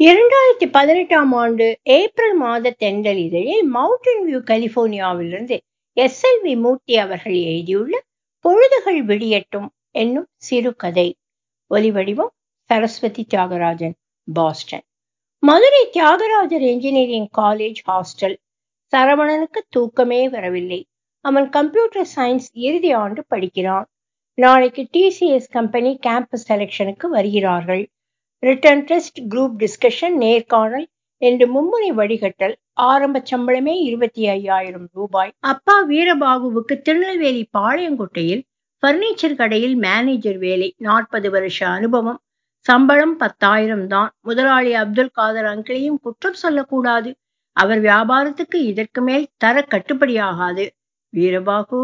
இரண்டாயிரத்தி பதினெட்டாம் ஆண்டு ஏப்ரல் மாத தென்றல் இதழில் மவுண்டன் வியூ கலிபோர்னியாவிலிருந்து எஸ் எல் வி மூர்த்தி அவர்கள் எழுதியுள்ள பொழுதுகள் விடியட்டும் என்னும் சிறுகதை ஒலிவடிவம் Saraswathi Thiagarajan Boston Madurai Thiagarajar engineering college hostel சரவணனுக்கு தூக்கமே வரவில்லை அவன் கம்ப்யூட்டர் சயின்ஸ் இறுதி ஆண்டு படிக்கிறான் நாளைக்கு டிசிஎஸ் கம்பெனி கேம்பஸ் செலெக்ஷனுக்கு வருகிறார்கள் ரிட்டர்ன் டெஸ்ட் குரூப் டிஸ்கஷன் நேர்காணல் என்று மும்முனை வடிகட்டல் ஆரம்ப சம்பளமே இருபத்தி ஐயாயிரம் ரூபாய் அப்பா வீரபாகுவுக்கு திருநெல்வேலி பாளையங்கோட்டையில் பர்னிச்சர் கடையில் மேனேஜர் வேலை நாற்பது வருஷ அனுபவம் சம்பளம் பத்தாயிரம் தான் முதலாளி அப்துல் காதர் அங்கிளையும் குற்றம் சொல்லக்கூடாது அவர் வியாபாரத்துக்கு இதற்கு மேல் தர கட்டுப்படியாகாது வீரபாகு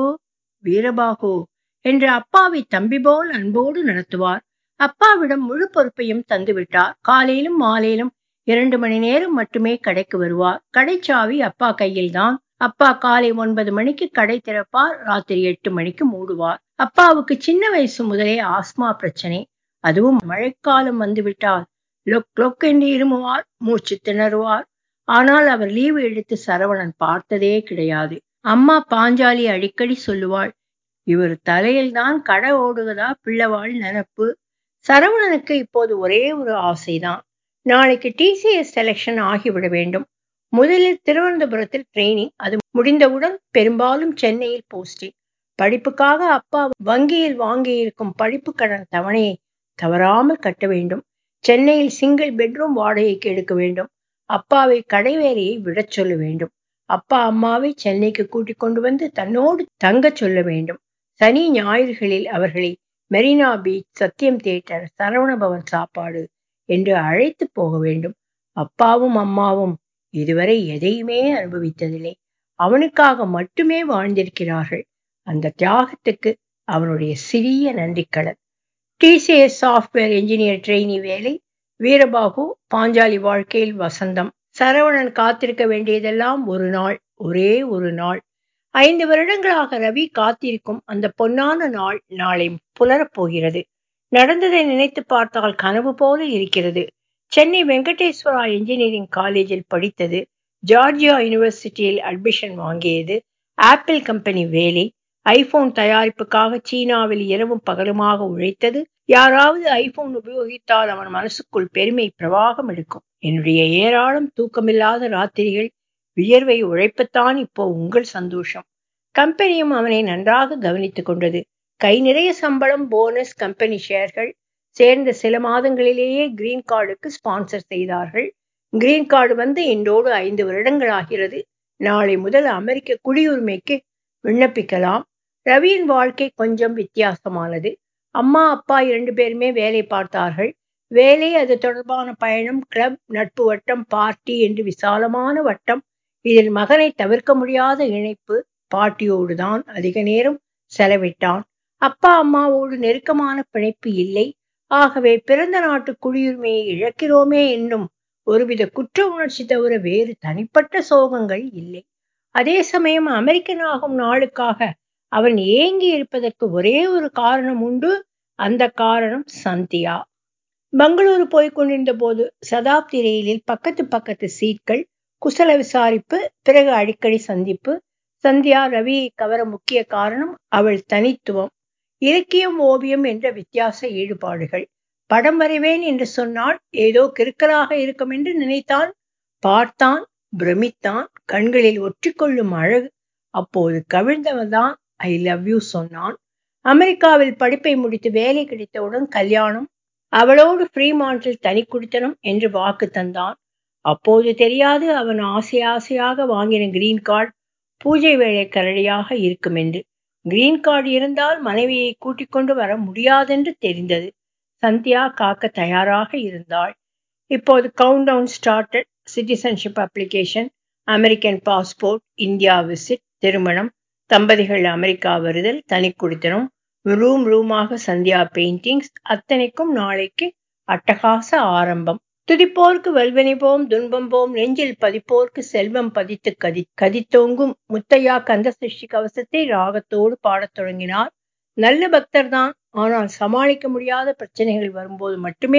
வீரபாகு என்று அப்பாவை தம்பி போல் அன்போடு நடத்துவார் அப்பாவிடம் முழு பொறுப்பையும் தந்துவிட்டார் காலையிலும் மாலையிலும் இரண்டு மணி நேரம் மட்டுமே கடைக்கு வருவார் கடைச்சாவி அப்பா கையில்தான் அப்பா காலை ஒன்பது மணிக்கு கடை திறப்பார் ராத்திரி எட்டு மணிக்கு மூடுவார் அப்பாவுக்கு சின்ன வயசு முதலே ஆஸ்மா பிரச்சனை அதுவும் மழைக்காலம் வந்துவிட்டால் லொக் லொக் என்று இருமுவார் மூச்சு திணறுவார் ஆனால் அவர் லீவு எடுத்து சரவணன் பார்த்ததே கிடையாது அம்மா பாஞ்சாலி அடிக்கடி சொல்லுவாள் இவர் தலையில் தான் கடை ஓடுவதா பிள்ளவாள் நினப்பு சரவணனுக்கு இப்போது ஒரே ஒரு ஆசைதான் நாளைக்கு டிசிஎஸ் செலெக்ஷன் ஆகிவிட வேண்டும் முதலில் திருவனந்தபுரத்தில் ட்ரைனிங் அது முடிந்தவுடன் பெரும்பாலும் சென்னையில் போஸ்டிங் படிப்புக்காக அப்பா வங்கியில் வாங்கியிருக்கும் படிப்பு கடன் தவணையை தவறாமல் கட்ட வேண்டும் சென்னையில் சிங்கிள் பெட்ரூம் வாடகைக்கு எடுக்க வேண்டும் அப்பாவை கடை வேலையை விடச் சொல்ல வேண்டும் அப்பா அம்மாவை சென்னைக்கு கூட்டிக் கொண்டு வந்து தன்னோடு தங்கச் சொல்ல வேண்டும் சனி ஞாயிறுகளில் அவர்களை மெரினா பீச் சத்தியம் தியேட்டர் சரவணபவன் சாப்பாடு என்று அழைத்து போக வேண்டும் அப்பாவும் அம்மாவும் இதுவரை எதையுமே அனுபவித்ததில்லை அவனுக்காக மட்டுமே வாழ்ந்திருக்கிறார்கள் அந்த தியாகத்துக்கு அவனுடைய சிறிய நன்றிக்கடன் டிசிஎஸ் சாஃப்ட்வேர் என்ஜினியர் ட்ரெயினி வேலை வீரபாகு பாஞ்சாலி வாழ்க்கையில் வசந்தம் சரவணன் காத்திருக்க வேண்டியதெல்லாம் ஒரு நாள் ஒரே ஒரு நாள் ஐந்து வருடங்களாக ரவி காத்திருக்கும் அந்த பொன்னான நாள் நாளை புலரப் போகிறது நடந்ததை நினைத்து பார்த்தால் கனவு போல இருக்கிறது சென்னை வெங்கடேஸ்வரா என்ஜினியரிங் காலேஜில் படித்தது ஜார்ஜியா யூனிவர்சிட்டியில் அட்மிஷன் வாங்கியது ஆப்பிள் கம்பெனி வேலை ஐபோன் தயாரிப்புக்காக சீனாவில் இரவும் பகலுமாக உழைத்தது யாராவது ஐபோன் உபயோகித்தால் அவன் மனசுக்குள் பெருமை பிரவாகம் எடுக்கும் என்னுடைய ஏராளம் தூக்கமில்லாத ராத்திரிகள் வியர்வை உழைப்புத்தான் இப்போ உங்கள் சந்தோஷம் கம்பெனியும் அவனை நன்றாக கவனித்துக் கொண்டது கை நிறைய சம்பளம் போனஸ் கம்பெனி ஷேர்கள் சேர்ந்த சில மாதங்களிலேயே கிரீன் கார்டுக்கு ஸ்பான்சர் செய்தார்கள் கிரீன் கார்டு வந்து இன்றோடு ஐந்து வருடங்கள் ஆகிறது நாளை முதல் அமெரிக்க குடியுரிமைக்கு விண்ணப்பிக்கலாம் ரவியின் வாழ்க்கை கொஞ்சம் வித்தியாசமானது அம்மா அப்பா இரண்டு பேருமே வேலை பார்த்தார்கள் வேலை அது தொடர்பான பயணம் கிளப் நட்பு வட்டம் பார்ட்டி என்று விசாலமான வட்டம் இதில் மகனை தவிர்க்க முடியாத இணைப்பு பாட்டியோடு தான் அதிக நேரம் செலவிட்டான் அப்பா அம்மாவோடு நெருக்கமான பிணைப்பு இல்லை ஆகவே பிறந்த நாட்டு குடியுரிமையை இழக்கிறோமே என்னும் ஒருவித குற்ற உணர்ச்சி தவிர வேறு தனிப்பட்ட சோகங்கள் இல்லை அதே சமயம் அமெரிக்கனாகும் நாளுக்காக அவன் ஏங்கி இருப்பதற்கு ஒரே ஒரு காரணம் உண்டு அந்த காரணம் சந்தியா பெங்களூரு போய் கொண்டிருந்த போது சதாப்தி ரயிலில் பக்கத்து பக்கத்து சீட்கள் குசல விசாரிப்பு பிறகு அடிக்கடி சந்திப்பு சந்தியா ரவியை கவர முக்கிய காரணம் அவள் தனித்துவம் இலக்கியம் ஓவியம் என்ற வித்தியாச ஈடுபாடுகள் படம் வரைவேன் என்று சொன்னால் ஏதோ கிறுக்கலாக இருக்கும் என்று நினைத்தான் பார்த்தான் பிரமித்தான் கண்களில் ஒற்றிக்கொள்ளும் அழகு அப்போது கவிழ்ந்தவன்தான் ஐ லவ் யூ சொன்னான் அமெரிக்காவில் படிப்பை முடித்து வேலை கிடைத்தவுடன் கல்யாணம் அவளோடு ஃப்ரீமாண்டில் தனி குடித்தனம் என்று வாக்கு தந்தான் அப்போது தெரியாது அவன் ஆசை ஆசையாக வாங்கின கிரீன் கார்டு பூஜை வேலை கரடியாக இருக்கும் என்று கிரீன் கார்டு இருந்தால் மனைவியை கூட்டிக் கொண்டு வர முடியாதென்று தெரிந்தது சந்தியா காக்க தயாராக இருந்தாள் இப்போது countdown started citizenship application American passport India visit திருமணம் தம்பதிகள் அமெரிக்கா வருதல் தனி குடித்தனம் ரூம் ரூமாக சந்தியா பெயிண்டிங்ஸ் அத்தனைக்கும் நாளைக்கு அட்டகாச ஆரம்பம் துதிப்போர்க்கு வல்வனை போம் துன்பம் போம் நெஞ்சில் பதிப்போர்க்கு செல்வம் பதித்து கதி கதித்தோங்கும் முத்தையா கந்த சிருஷ்டி கவசத்தை ராகத்தோடு பாடத் தொடங்கினார் நல்ல பக்தர் தான் ஆனால் சமாளிக்க முடியாத பிரச்சனைகள் வரும்போது மட்டுமே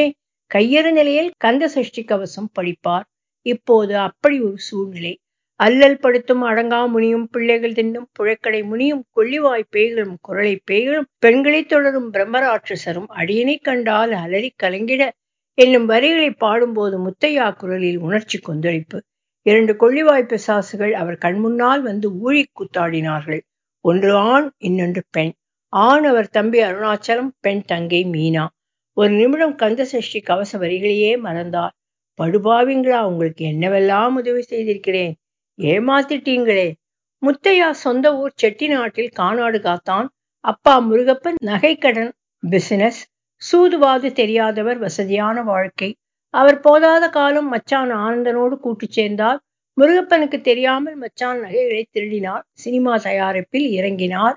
கையறு நிலையில் கந்த சஷ்டி கவசம் படிப்பார் இப்போது அப்படி ஒரு சூழ்நிலை அல்லல் படுத்தும் அடங்கா முனியும் பிள்ளைகள் தின்னும் புழைக்கடை முனியும் கொள்ளிவாய் பேய்களும் குரலை பேய்களும் பெண்களை தொடரும் பிரம்மராட்சசரும் அடியனை கண்டால் அலறி கலங்கிட என்னும் வரிகளை பாடும்போது முத்தையா குரலில் உணர்ச்சி கொந்தளிப்பு இரண்டு கொள்ளிவாய் பிசாசுகள் அவர் கண்முன்னால் வந்து ஊழி கூத்தாடினார்கள் ஒன்று ஆண் இன்னொன்று பெண் ஆண் அவர் தம்பி அருணாச்சலம் பெண் தங்கை மீனா ஒரு நிமிடம் கந்த சஷ்டி கவச வரிகளையே மறந்தார் படுபாவிங்களா உங்களுக்கு என்னவெல்லாம் உதவி செய்திருக்கிறேன் ஏமாத்திட்டீங்களே முத்தையா சொந்த ஊர் செட்டிநாட்டில் கானாடு காத்தான் அப்பா முருகப்பன் நகைக்கடன் பிசினஸ் சூதுவாது தெரியாதவர் வசதியான வாழ்க்கை அவர் போதாத காலம் மச்சான் ஆனந்தனோடு கூட்டு சேர்ந்தார் முருகப்பனுக்கு தெரியாமல் மச்சான் நகைகளை திருடினார் சினிமா தயாரிப்பில் இறங்கினார்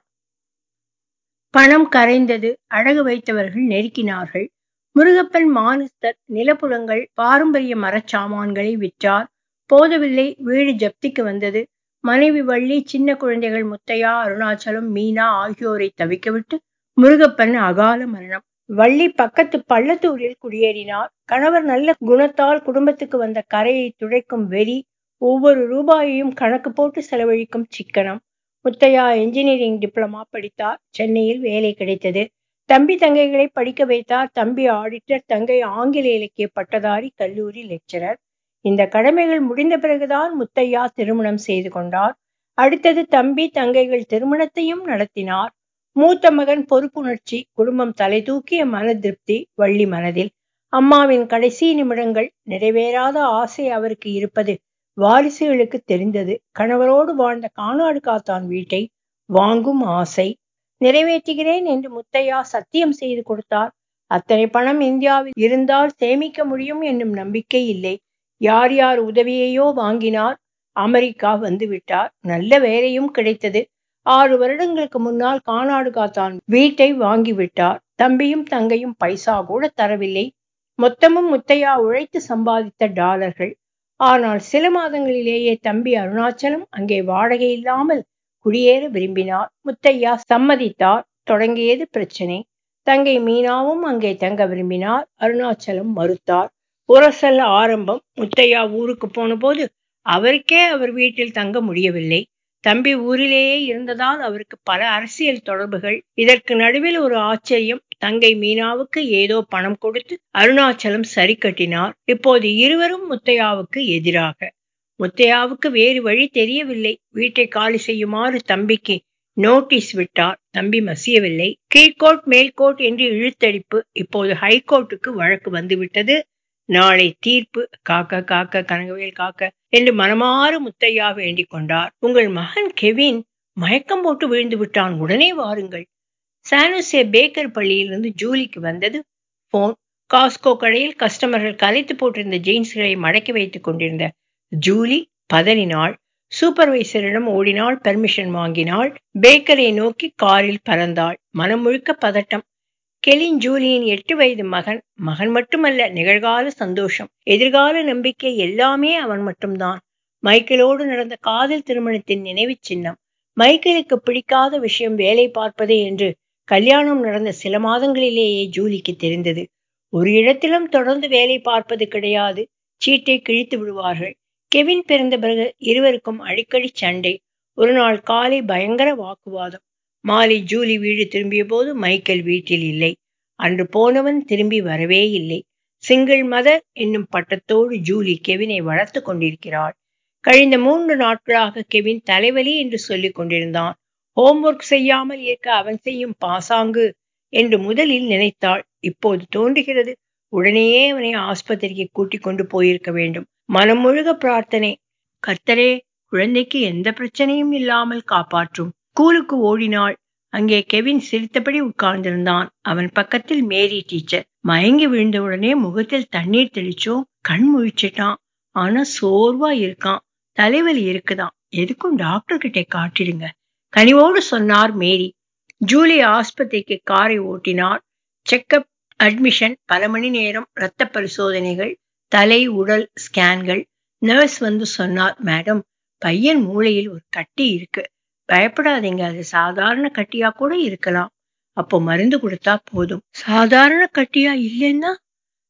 பணம் கரைந்தது அழகு வைத்தவர்கள் நெருக்கினார்கள் முருகப்பன் மானஸ்தர் நிலப்புலங்கள் பாரம்பரிய மரச்சாமான்களை விற்றார் போதவில்லை வீடு ஜப்திக்கு வந்தது மனைவி வள்ளி சின்ன குழந்தைகள் முத்தையா அருணாச்சலம் மீனா ஆகியோரை தவிக்கவிட்டு முருகப்பன் அகால மரணம் வள்ளி பக்கத்து பள்ளத்தூரில் குடியேறினார் கணவர் நல்ல குணத்தால் குடும்பத்துக்கு வந்த கரையை துடைக்கும் வெறி ஒவ்வொரு ரூபாயையும் கணக்கு போட்டு செலவழிக்கும் சிக்கனம் முத்தையா என்ஜினியரிங் டிப்ளமா படித்தார் சென்னையில் வேலை கிடைத்தது தம்பி தங்கைகளை படிக்க வைத்தார் தம்பி ஆடிட்டர் தங்கை ஆங்கில இலக்கிய பட்டதாரி கல்லூரி லெக்சரர் இந்த கடமைகள் முடிந்த பிறகுதான் முத்தையா திருமணம் செய்து கொண்டார் அடுத்தது தம்பி தங்கைகள் திருமணத்தையும் நடத்தினார் மூத்த மகன் பொறுப்புணர்ச்சி குடும்பம் தலை தூக்கிய மன திருப்தி வள்ளி மனதில் அம்மாவின் கடைசி நிமிடங்கள் நிறைவேறாத ஆசை அவருக்கு இருப்பது வாரிசுகளுக்கு தெரிந்தது கணவரோடு வாழ்ந்த கானாடு காத்தான் வீட்டை வாங்கும் ஆசை நிறைவேற்றுகிறேன் என்று முத்தையா சத்தியம் செய்து கொடுத்தார் அத்தனை பணம் இந்தியாவில் இருந்தால் சேமிக்க முடியும் என்னும் நம்பிக்கை இல்லை யார் யார் உதவியையோ வாங்கினார் அமெரிக்கா வந்து விட்டார் நல்ல வேலையும் கிடைத்தது ஆறு வருடங்களுக்கு முன்னால் கானாடு காத்தான் வீட்டை வாங்கிவிட்டார் தம்பியும் தங்கையும் பைசா கூட தரவில்லை மொத்தமும் முத்தையா உழைத்து சம்பாதித்த டாலர்கள் ஆனால் சில மாதங்களிலேயே தம்பி அருணாச்சலம் அங்கே வாடகை இல்லாமல் குடியேற விரும்பினார் முத்தையா சம்மதித்தார் தொடங்கியது பிரச்சனை தங்கை மீனாவும் அங்கே தங்க விரும்பினார் அருணாச்சலம் மறுத்தார் உரசல் ஆரம்பம் முத்தையா ஊருக்கு போன போது அவருக்கே அவர் வீட்டில் தங்க முடியவில்லை தம்பி ஊரிலேயே இருந்ததால் அவருக்கு பல அரசியல் தொடர்புகள் இதற்கு நடுவில் ஒரு ஆச்சரியம் தங்கை மீனாவுக்கு ஏதோ பணம் கொடுத்து அருணாச்சலம் சரி கட்டினார் இப்போது இருவரும் முத்தையாவுக்கு எதிராக முத்தையாவுக்கு வேறு வழி தெரியவில்லை வீட்டை காலி செய்யுமாறு தம்பிக்கு நோட்டீஸ் விட்டார் தம்பி மசியவில்லை கீழ்கோர்ட் மேல்கோர்ட் என்று இழுத்தடிப்பு இப்போது ஹைகோர்ட்டுக்கு வழக்கு வந்துவிட்டது நாளை தீர்ப்பு காக்க காக்க கனகவேல் காக்க என்று மனமாறு முத்தையா வேண்டிக் கொண்டார் உங்கள் மகன் கெவின் மயக்கம் போட்டு விழுந்து விட்டான் உடனே வாருங்கள் சானுசே பேக்கர் பள்ளியிலிருந்து ஜூலிக்கு வந்தது போன் காஸ்கோ கடையில் கஸ்டமர்கள் கலைத்து போட்டிருந்த ஜீன்ஸ்களை மடக்கி வைத்துக் கொண்டிருந்த ஜூலி பதறினாள் சூப்பர்வைசரிடம் ஓடினாள் பெர்மிஷன் வாங்கினாள் பேக்கரை நோக்கி காரில் பறந்தாள் மனம் முழுக்க பதட்டம் கெலின் ஜூலியின் எட்டு வயது மகன் மகன் மட்டுமல்ல நிகழ்கால சந்தோஷம் எதிர்கால நம்பிக்கை எல்லாமே அவன் மட்டும்தான் மைக்கேலோடு நடந்த காதல் திருமணத்தின் நினைவு சின்னம் மைக்கேலுக்கு பிடிக்காத விஷயம் வேலை பார்ப்பதே என்று கல்யாணம் நடந்த சில மாதங்களிலேயே ஜூலிக்கு தெரிந்தது ஒரு இடத்திலும் தொடர்ந்து வேலை பார்ப்பது கிடையாது சீட்டை கிழித்து விடுவார்கள் கெவின் பிறந்த பிறகு இருவருக்கும் அடிக்கடி சண்டை ஒரு நாள் காலை பயங்கர வாக்குவாதம் மாலை ஜூலி வீடு திரும்பிய போது மைக்கேல் வீட்டில் இல்லை அன்று போனவன் திரும்பி வரவே இல்லை சிங்கிள் மதர் என்னும் பட்டத்தோடு ஜூலி கெவினை வளர்த்து கொண்டிருக்கிறாள் கழிந்த மூன்று நாட்களாக கெவின் தலைவலி என்று சொல்லிக் கொண்டிருந்தான் ஹோம்ஒர்க் செய்யாமல் இருக்க அவன் செய்யும் பாசாங்கு என்று முதலில் நினைத்தாள் இப்போது தோன்றுகிறது உடனேயே அவனை ஆஸ்பத்திரிக்கு கூட்டிக் கொண்டு போயிருக்க வேண்டும் மனம் முழுக பிரார்த்தனை கர்த்தரே குழந்தைக்கு எந்த பிரச்சனையும் இல்லாமல் காப்பாற்றும் ஸ்கூலுக்கு ஓடினாள் அங்கே கெவின் சிரித்தபடி உட்கார்ந்திருந்தான் அவன் பக்கத்தில் மேரி டீச்சர் மயங்கி விழுந்தவுடனே முகத்தில் தண்ணீர் தெளிச்சோம் கண் முழிச்சிட்டான் ஆனா சோர்வா இருக்கான் தலைவலி இருக்குதான் எதுக்கும் டாக்டர் கிட்ட காட்டிடுங்க கனிவோடு சொன்னார் மேரி ஜூலி ஆஸ்பத்திரிக்கு காரை ஓட்டினார் செக்கப் அட்மிஷன் பல மணி நேரம் இரத்த பரிசோதனைகள் தலை உடல் ஸ்கேன்கள் நர்ஸ் வந்து சொன்னார் மேடம் பையன் மூளையில் ஒரு கட்டி இருக்கு பயப்படாதீங்க அது சாதாரண கட்டியா கூட இருக்கலாம் அப்போ மருந்து கொடுத்தா போதும் சாதாரண கட்டியா இல்லைன்னா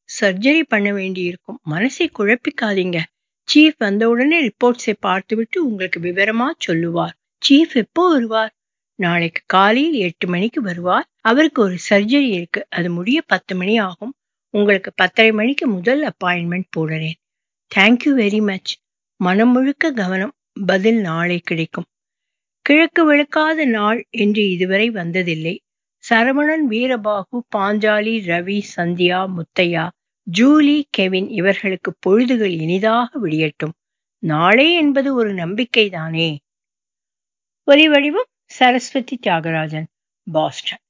சர்ஜரி பண்ண வேண்டியிருக்கும் மனசை குழப்பிக்காதீங்க சீஃப் வந்தவுடனே ரிப்போர்ட்ஸை பார்த்துவிட்டு உங்களுக்கு விவரமா சொல்லுவார் சீஃப் எப்போ வருவார் நாளைக்கு காலையில் எட்டு மணிக்கு வருவார் அவருக்கு ஒரு சர்ஜரி இருக்கு அது முடிய பத்து மணி ஆகும் உங்களுக்கு பத்தரை மணிக்கு முதல் அப்பாயின்மெண்ட் போடுறேன் தேங்க்யூ வெரி மச் மனம் முழுக்க கவனம் பதில் நாளை கிடைக்கும் கிழக்கு வெளுக்காத நாள் என்று இதுவரை வந்ததில்லை சரவணன் வீரபாகு பாஞ்சாலி ரவி சந்தியா முத்தையா ஜூலி கெவின் இவர்களுக்கு பொழுதுகள் இனிதாக விடியட்டும் நாளை என்பது ஒரு நம்பிக்கைதானே ஒலி வடிவம் சரஸ்வதி தியாகராஜன் பாஸ்டன்